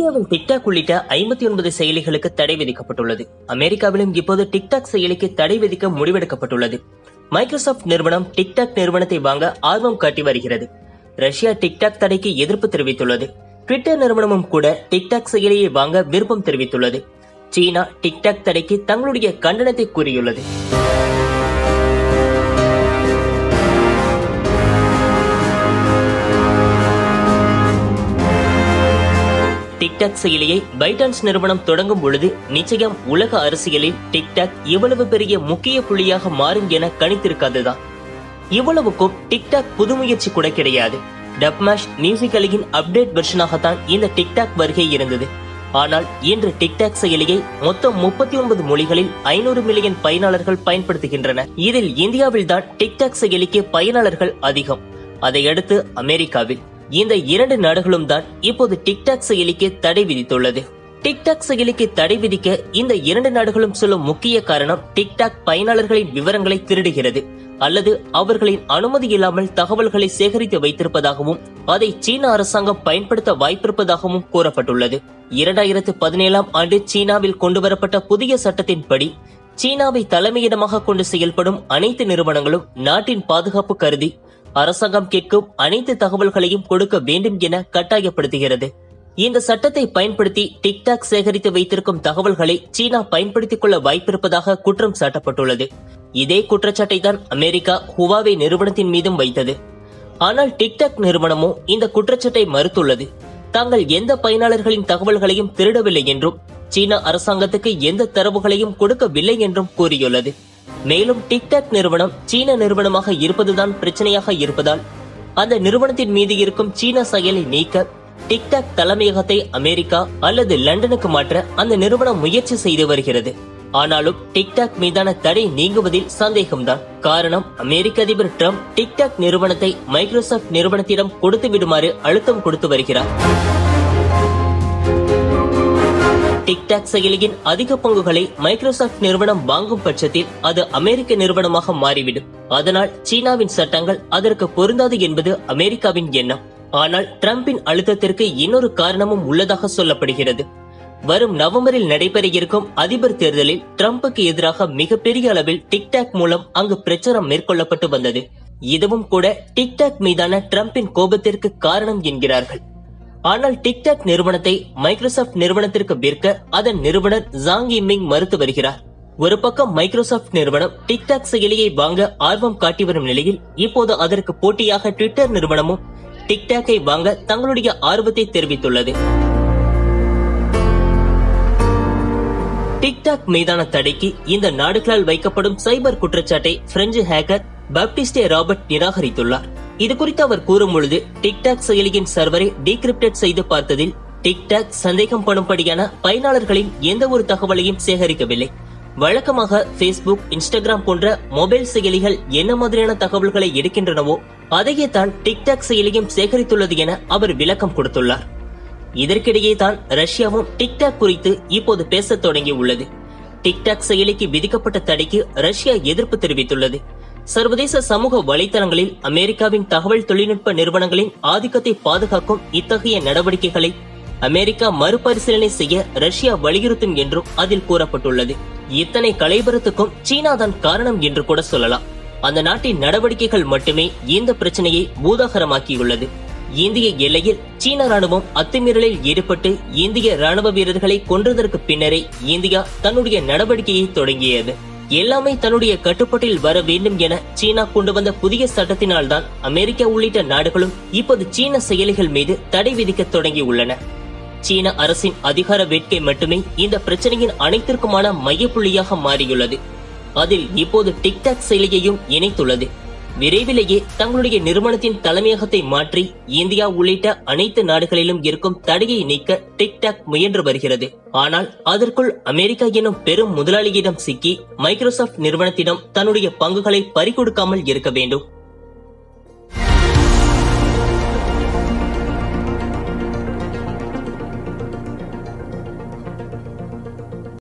இந்தியாவில் டிக்டாக் உள்ளிட்ட ஐம்பத்தி ஒன்பது செயலிகளுக்கு தடை விதிக்கப்பட்டுள்ளது அமெரிக்காவிலும் இப்போது டிக்டாக் செயலிக்கு தடை விதிக்க முடிவெடுக்கப்பட்டுள்ளது மைக்ரோசாஃப்ட் நிறுவனம் டிக்டாக் நிறுவனத்தை வாங்க ஆர்வம் காட்டி வருகிறது ரஷ்யா டிக்டாக் தடைக்கு எதிர்ப்பு தெரிவித்துள்ளது ட்விட்டர் நிறுவனமும் கூட டிக்டாக் செயலியை வாங்க விருப்பம் தெரிவித்துள்ளது சீனா டிக்டாக் தடைக்கு தங்களுடைய கண்டனத்தை கூறியுள்ளது டிக்டாக் செயலியை பைடான்ஸ் நிறுவனம் தொடங்கும் பொழுது நிச்சயம் உலக அரசியலில் டிக்டாக் இவ்வளவு பெரிய முக்கிய புள்ளியாக மாறும் என கணித்திருக்காதுதான் இவ்வளவுக்கும் டிக்டாக் புதுமுயற்சி கூட கிடையாது டப்மேஷ் மியூசிக் அலியின் அப்டேட் வெர்ஷனாகத்தான் இந்த டிக்டாக் வருகை இருந்தது ஆனால் இன்று டிக்டாக் செயலியை மொத்தம் முப்பத்தி ஒன்பது மொழிகளில் ஐநூறு மில்லியன் பயனாளர்கள் பயன்படுத்துகின்றனர் இதில் இந்தியாவில் தான் டிக்டாக் செயலிக்கு பயனாளர்கள் அதிகம் அதையடுத்து அமெரிக்காவில் இந்த இரண்டு நாடுகளும் தான் இப்போது டிக்டாக் செயலிக்கு தடை விதித்துள்ளது டிக்டாக் செயலிக்கு தடை விதிக்க இந்த இரண்டு நாடுகளும் சொல்லும் முக்கிய காரணம் டிக்டாக் பயனாளர்களின் விவரங்களை திருடுகிறது அல்லது அவர்களின் அனுமதி இல்லாமல் தகவல்களை சேகரித்து வைத்திருப்பதாகவும் அதை சீன அரசாங்கம் பயன்படுத்த வாய்ப்பிருப்பதாகவும் கூறப்பட்டுள்ளது இரண்டாயிரத்து பதினேழாம் ஆண்டு சீனாவில் கொண்டுவரப்பட்ட புதிய சட்டத்தின்படி சீனாவை தலைமையிடமாக கொண்டு செயல்படும் அனைத்து நிறுவனங்களும் நாட்டின் பாதுகாப்பு கருதி அரசாங்கம் கேட்கும் அனைத்து தகவல்களையும் கொடுக்க வேண்டும் என கட்டாயப்படுத்துகிறது இந்த சட்டத்தை பயன்படுத்தி டிக்டாக் சேகரித்து வைத்திருக்கும் தகவல்களை சீனா பயன்படுத்திக் கொள்ள வாய்ப்பிருப்பதாக குற்றம் சாட்டப்பட்டுள்ளது இதே குற்றச்சாட்டை தான் அமெரிக்கா ஹுவாவே நிறுவனத்தின் மீதும் வைத்தது ஆனால் டிக்டாக் நிறுவனமோ இந்த குற்றச்சாட்டை மறுத்துள்ளது தாங்கள் எந்த பயனாளர்களின் தகவல்களையும் திருடவில்லை என்றும் சீன அரசாங்கத்துக்கு எந்த தரவுகளையும் கொடுக்கவில்லை என்றும் கூறியுள்ளது மேலும் டிக்டாக் நிறுவனம் சீன நிறுவனமாக இருப்பதுதான் பிரச்சனையாக இருப்பதால் அந்த நிறுவனத்தின் மீது இருக்கும் சீன செயலை நீக்க டிக்டாக் தலைமையகத்தை அமெரிக்கா அல்லது லண்டனுக்கு மாற்ற அந்த நிறுவனம் முயற்சி செய்து வருகிறது ஆனாலும் டிக்டாக் மீதான தடை நீங்குவதில் சந்தேகம்தான் காரணம் அமெரிக்க அதிபர் ட்ரம்ப் டிக்டாக் நிறுவனத்தை மைக்ரோசாஃப்ட் நிறுவனத்திடம் கொடுத்து விடுமாறு அழுத்தம் கொடுத்து வருகிறார் டிக்டாக் செயலியின் அதிக பங்குகளை மைக்ரோசாஃப்ட் நிறுவனம் வாங்கும் பட்சத்தில் அது அமெரிக்க நிறுவனமாக மாறிவிடும் அதனால் சீனாவின் சட்டங்கள் அதற்கு பொருந்தாது என்பது அமெரிக்காவின் எண்ணம் ஆனால் டிரம்பின் அழுத்தத்திற்கு இன்னொரு காரணமும் உள்ளதாக சொல்லப்படுகிறது வரும் நவம்பரில் நடைபெற இருக்கும் அதிபர் தேர்தலில் டிரம்புக்கு எதிராக மிகப்பெரிய அளவில் டிக்டாக் மூலம் அங்கு பிரச்சாரம் மேற்கொள்ளப்பட்டு வந்தது இதுவும் கூட டிக்டாக் மீதான டிரம்பின் கோபத்திற்கு காரணம் என்கிறார்கள் ஆனால் டிக்டாக் நிறுவனத்தை மைக்ரோசாஃப்ட் நிறுவனத்திற்கு விற்க அதன் நிறுவனர் ஜாங் இம்மிங் மறுத்து வருகிறார் ஒரு பக்கம் மைக்ரோசாஃப்ட் நிறுவனம் டிக்டாக் செயலியை வாங்க ஆர்வம் காட்டி வரும் நிலையில் இப்போது அதற்கு போட்டியாக ட்விட்டர் நிறுவனமும் டிக்டாக்கை வாங்க தங்களுடைய ஆர்வத்தை தெரிவித்துள்ளது டிக்டாக் மீதான தடைக்கு இந்த நாடுகளால் வைக்கப்படும் சைபர் குற்றச்சாட்டை பிரெஞ்சு ஹேக்கர் பாப்டிஸ்டே ராபர்ட் நிராகரித்துள்ளார் இது குறித்து அவர் கூறும் பொழுது டிக்டாக் செயலியின் சர்வரை டீகிரிப்டட் செய்து பார்த்ததில் டிக்டாக் சந்தேகம் படும்படியான பயனாளர்களின் எந்த ஒரு தகவலையும் சேகரிக்கவில்லை வழக்கமாக பேஸ்புக் இன்ஸ்டாகிராம் போன்ற மொபைல் செயலிகள் என்ன மாதிரியான தகவல்களை எடுக்கின்றனவோ அதையே தான் டிக்டாக் செயலியும் சேகரித்துள்ளது என அவர் விளக்கம் கொடுத்துள்ளார் இதற்கிடையே தான் ரஷ்யாவும் டிக்டாக் குறித்து இப்போது பேசத் தொடங்கியுள்ளது டிக்டாக் செயலிக்கு விதிக்கப்பட்ட தடைக்கு ரஷ்யா எதிர்ப்பு தெரிவித்துள்ளது சர்வதேச சமூக வலைதளங்களில் அமெரிக்காவின் தகவல் தொழில்நுட்ப நிறுவனங்களின் ஆதிக்கத்தை பாதுகாக்கும் இத்தகைய நடவடிக்கைகளை அமெரிக்கா மறுபரிசீலனை செய்ய ரஷ்யா வலியுறுத்தும் என்றும் அதில் கூறப்பட்டுள்ளது இத்தனை கலைபரத்துக்கும் சீனா தான் காரணம் என்று கூட சொல்லலாம் அந்த நாட்டின் நடவடிக்கைகள் மட்டுமே இந்த பிரச்சனையை பூதாகரமாக்கியுள்ளது இந்திய எல்லையில் சீன ராணுவம் அத்துமீறலில் ஈடுபட்டு இந்திய ராணுவ வீரர்களை கொன்றதற்கு பின்னரே இந்தியா தன்னுடைய நடவடிக்கையை தொடங்கியது எல்லாமே தன்னுடைய கட்டுப்பாட்டில் வர வேண்டும் என சீனா கொண்டு வந்த புதிய சட்டத்தினால்தான் அமெரிக்கா உள்ளிட்ட நாடுகளும் இப்போது சீன செயலிகள் மீது தடை விதிக்க தொடங்கியுள்ளன சீன அரசின் அதிகார வேட்கை மட்டுமே இந்த பிரச்சனையின் அனைத்திற்குமான மையப்புள்ளியாக மாறியுள்ளது அதில் இப்போது டிக்டாக் செயலியையும் இணைத்துள்ளது விரைவிலேயே தங்களுடைய நிறுவனத்தின் தலைமையகத்தை மாற்றி இந்தியா உள்ளிட்ட அனைத்து நாடுகளிலும் இருக்கும் தடையை நீக்க டிக்டாக் முயன்று வருகிறது ஆனால் அதற்குள் அமெரிக்கா எனும் பெரும் முதலாளியிடம் சிக்கி மைக்ரோசாஃப்ட் நிறுவனத்திடம் தன்னுடைய பங்குகளை பறிகொடுக்காமல் இருக்க வேண்டும்